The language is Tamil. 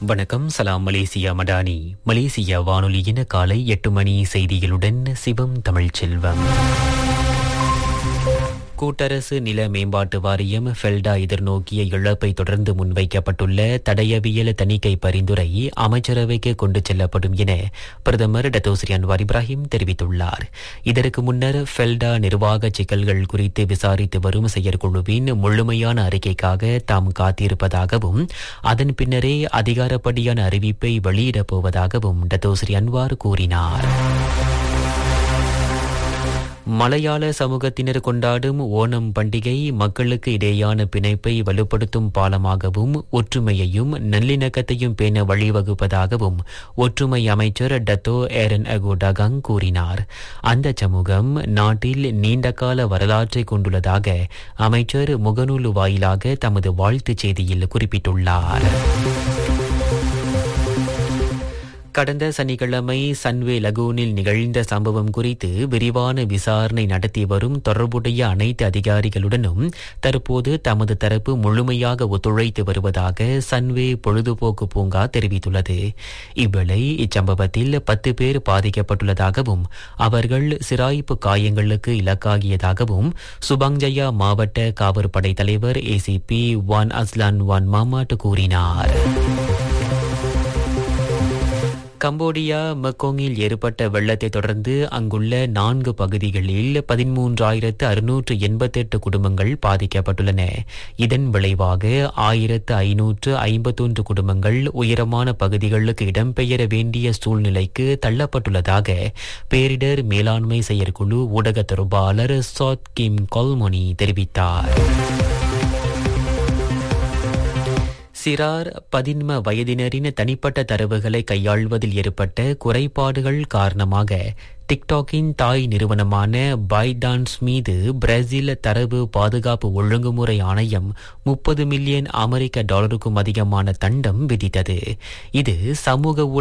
வணக்கம் சலாம் மலேசியா மடானி மலேசியா வானொலியின் காலை எட்டு மணி செய்திகளுடன் சிவம் தமிழ்ச்செல்வம் கூட்டரசு நில மேம்பாட்டு வாரியம் ஃபெல்டா எதிர்நோக்கிய இழப்பை தொடர்ந்து முன்வைக்கப்பட்டுள்ள தடயவியல் தணிக்கை பரிந்துரை அமைச்சரவைக்கு கொண்டு செல்லப்படும் என பிரதமர் டத்தோஸ்ரீ அன்வார் இப்ராஹிம் தெரிவித்துள்ளார் இதற்கு முன்னர் ஃபெல்டா நிர்வாக சிக்கல்கள் குறித்து விசாரித்து வரும் செயற்குழுவின் முழுமையான அறிக்கைக்காக தாம் காத்திருப்பதாகவும் அதன் பின்னரே அதிகாரப்படியான அறிவிப்பை வெளியிடப் போவதாகவும் டத்தோஸ்ரீ அன்வார் கூறினார் மலையாள சமூகத்தினர் கொண்டாடும் ஓணம் பண்டிகை மக்களுக்கு இடையேயான பிணைப்பை வலுப்படுத்தும் பாலமாகவும் ஒற்றுமையையும் நல்லிணக்கத்தையும் பேண வழிவகுப்பதாகவும் ஒற்றுமை அமைச்சர் டத்தோ ஏரன் அகோடகங் கூறினார் அந்த சமூகம் நாட்டில் நீண்டகால வரலாற்றை கொண்டுள்ளதாக அமைச்சர் முகநூல் வாயிலாக தமது வாழ்த்துச் செய்தியில் குறிப்பிட்டுள்ளார் கடந்த சனிக்கிழமை சன்வே லகூனில் நிகழ்ந்த சம்பவம் குறித்து விரிவான விசாரணை நடத்தி வரும் தொடர்புடைய அனைத்து அதிகாரிகளுடனும் தற்போது தமது தரப்பு முழுமையாக ஒத்துழைத்து வருவதாக சன்வே பொழுதுபோக்கு பூங்கா தெரிவித்துள்ளது இவ்வேளை இச்சம்பவத்தில் பத்து பேர் பாதிக்கப்பட்டுள்ளதாகவும் அவர்கள் சிராய்ப்பு காயங்களுக்கு இலக்காகியதாகவும் சுபாங்ஜயா மாவட்ட காவற்படை தலைவர் ஏசிபி வான் அஸ்லான் வான் மாமாட் கூறினார் கம்போடியா மெக்கோங்கில் ஏற்பட்ட வெள்ளத்தை தொடர்ந்து அங்குள்ள நான்கு பகுதிகளில் பதிமூன்றாயிரத்து அறுநூற்று எண்பத்தெட்டு குடும்பங்கள் பாதிக்கப்பட்டுள்ளன இதன் விளைவாக ஆயிரத்து ஐநூற்று ஐம்பத்தொன்று குடும்பங்கள் உயரமான பகுதிகளுக்கு இடம்பெயர வேண்டிய சூழ்நிலைக்கு தள்ளப்பட்டுள்ளதாக பேரிடர் மேலாண்மை செயற்குழு ஊடக தொடர்பாளர் சாத் கிம் கொல்மொனி தெரிவித்தார் சிறார் பதின்ம வயதினரின் தனிப்பட்ட தரவுகளை கையாள்வதில் ஏற்பட்ட குறைபாடுகள் காரணமாக டிக்டாக்கின் தாய் நிறுவனமான பைடான்ஸ் மீது பிரேசில் தரவு பாதுகாப்பு ஒழுங்குமுறை ஆணையம் முப்பது மில்லியன் அமெரிக்க டாலருக்கும் அதிகமான தண்டம் விதித்தது இது சமூக